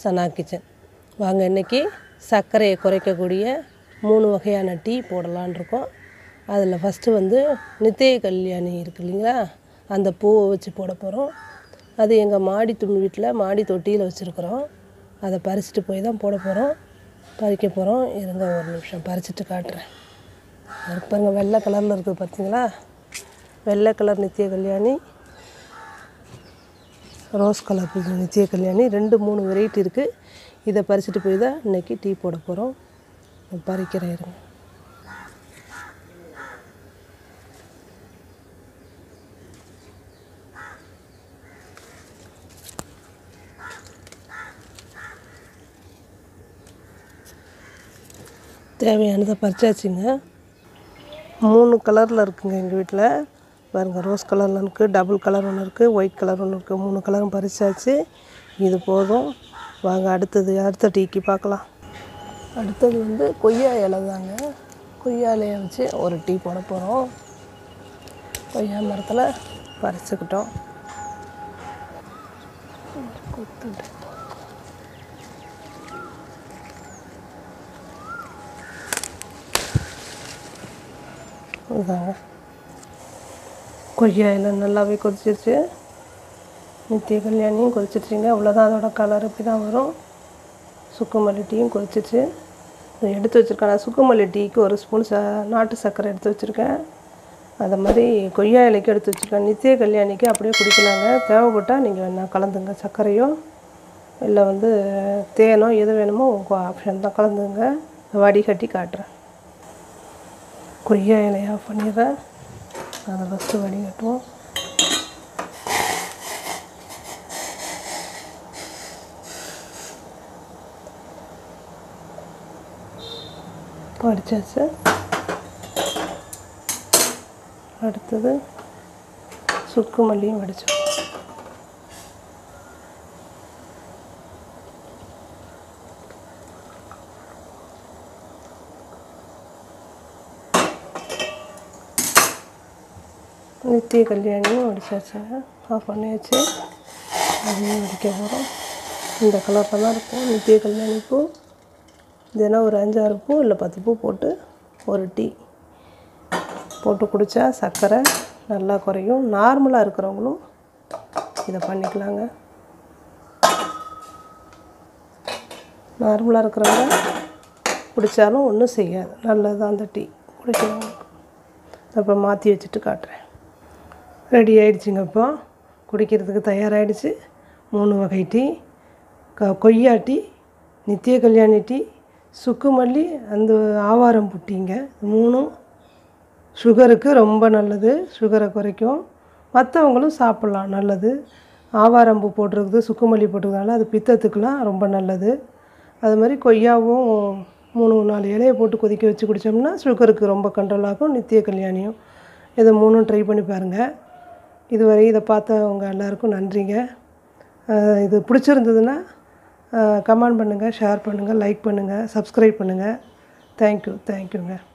சனா kitchen வாங்க இன்னைக்கு சர்க்கரையை குறைக்கக்கூடிய மூணு வகையான டீ போடலான்னு இருக்கோம் அதில் ஃபஸ்ட்டு வந்து நித்திய கல்யாணி இருக்கு இல்லைங்களா அந்த பூவை வச்சு போட போகிறோம் அது எங்கள் மாடி துணி வீட்டில் மாடி தொட்டியில் வச்சுருக்குறோம் அதை பறிச்சுட்டு போய் தான் போட போகிறோம் பறிக்க போகிறோம் இருங்க ஒரு நிமிஷம் பறிச்சுட்டு காட்டுறேன் அது பாருங்க வெள்ளை கலரில் இருக்குது பார்த்தீங்களா வெள்ளை கலர் நித்திய கல்யாணி ரோஸ் கலர் பூ நித்திய கல்யாணி ரெண்டு மூணு வெரைட்டி இருக்குது இதை பறிச்சுட்டு போய் தான் இன்றைக்கி டீ போட போகிறோம் பறிக்கிறேன் இருங்க தேவையானதை பறிச்சாச்சுங்க மூணு கலரில் இருக்குங்க எங்கள் வீட்டில் பாருங்கள் ரோஸ் கலரில் இருக்குது டபுள் கலர் ஒன்று இருக்குது ஒயிட் கலர் ஒன்று இருக்குது மூணு கலரும் பறிச்சாச்சு இது போதும் வாங்க அடுத்தது அடுத்த டீக்கு பார்க்கலாம் அடுத்தது வந்து கொய்யா இலை தாங்க கொய்யா இலையை வச்சு ஒரு டீ போட போகிறோம் கொய்யா மரத்தில் பறிச்சுக்கிட்டோம் குத்துட்டு இதாங்க கொய்யா இலை நல்லாவே கொதிச்சிருச்சு நித்திய கல்யாணியும் கொதிச்சிருச்சுங்க அவ்வளோதான் அதோட கலர் இப்படி தான் வரும் சுக்குமல்லி டீயும் கொதிச்சிருச்சு இதை எடுத்து வச்சுருக்கேன் நான் சுக்குமல்லி டீக்கு ஒரு ஸ்பூன் ச நாட்டு சர்க்கரை எடுத்து வச்சுருக்கேன் அதை மாதிரி கொய்யா இலைக்கு எடுத்து வச்சுருக்கேன் நித்திய கல்யாணிக்கு அப்படியே குடிக்கலாங்க தேவைப்பட்டால் நீங்கள் வேணா கலந்துங்க சர்க்கரையோ இல்லை வந்து தேனோ எது வேணுமோ உங்கள் ஆப்ஷன் தான் கலந்துங்க வடிகட்டி காட்டுறேன் கொய்யா இலையை ஆஃப் பண்ணிடுறேன் அதை ஃபஸ்ட்டு வடிகட்டுவோம் படித்தாச்சு அடுத்தது சுக்கு மல்லியும் வடித்தோம் நித்திய கல்யாணியும் வடிச்சாச்சுங்க ஆஃப் பண்ணியாச்சு அதையும் வடிக்க போகிறோம் இந்த கலரில் தான் இருக்கும் நித்திய கல்யாணி பூ தினம் ஒரு அஞ்சாறு பூ இல்லை பத்து பூ போட்டு ஒரு டீ போட்டு குடித்தா சர்க்கரை நல்லா குறையும் நார்மலாக இருக்கிறவங்களும் இதை பண்ணிக்கலாங்க நார்மலாக இருக்கிறவங்க குடித்தாலும் ஒன்றும் செய்யாது நல்லது அந்த டீ குடிக்கிறவங்க அப்போ மாற்றி வச்சுட்டு காட்டுறேன் ரெடி ஆயிடுச்சுங்க இப்போ குடிக்கிறதுக்கு தயாராகிடுச்சு மூணு வகை டீ க கொய்யா டீ நித்திய கல்யாணி டீ சுக்குமல்லி அந்த ஆவாரம் புட்டிங்க மூணும் சுகருக்கு ரொம்ப நல்லது சுகரை குறைக்கும் மற்றவங்களும் சாப்பிட்லாம் நல்லது ஆவாரம்பூ போட்டிருக்குது சுக்குமல்லி போட்டிருக்கனால அது பித்தத்துக்கெலாம் ரொம்ப நல்லது அது மாதிரி கொய்யாவும் மூணு நாலு இலையை போட்டு கொதிக்க வச்சு குடித்தோம்னா சுகருக்கு ரொம்ப கண்ட்ரோல் ஆகும் நித்திய கல்யாணியும் இதை மூணும் ட்ரை பண்ணி பாருங்கள் இதுவரை இதை பார்த்தவங்க எல்லாருக்கும் நன்றிங்க அஹ் இது பிடிச்சிருந்ததுன்னா கமெண்ட் பண்ணுங்கள் ஷேர் பண்ணுங்கள் லைக் பண்ணுங்கள் சப்ஸ்கிரைப் பண்ணுங்கள் தேங்க்யூ தேங்க்யூங்க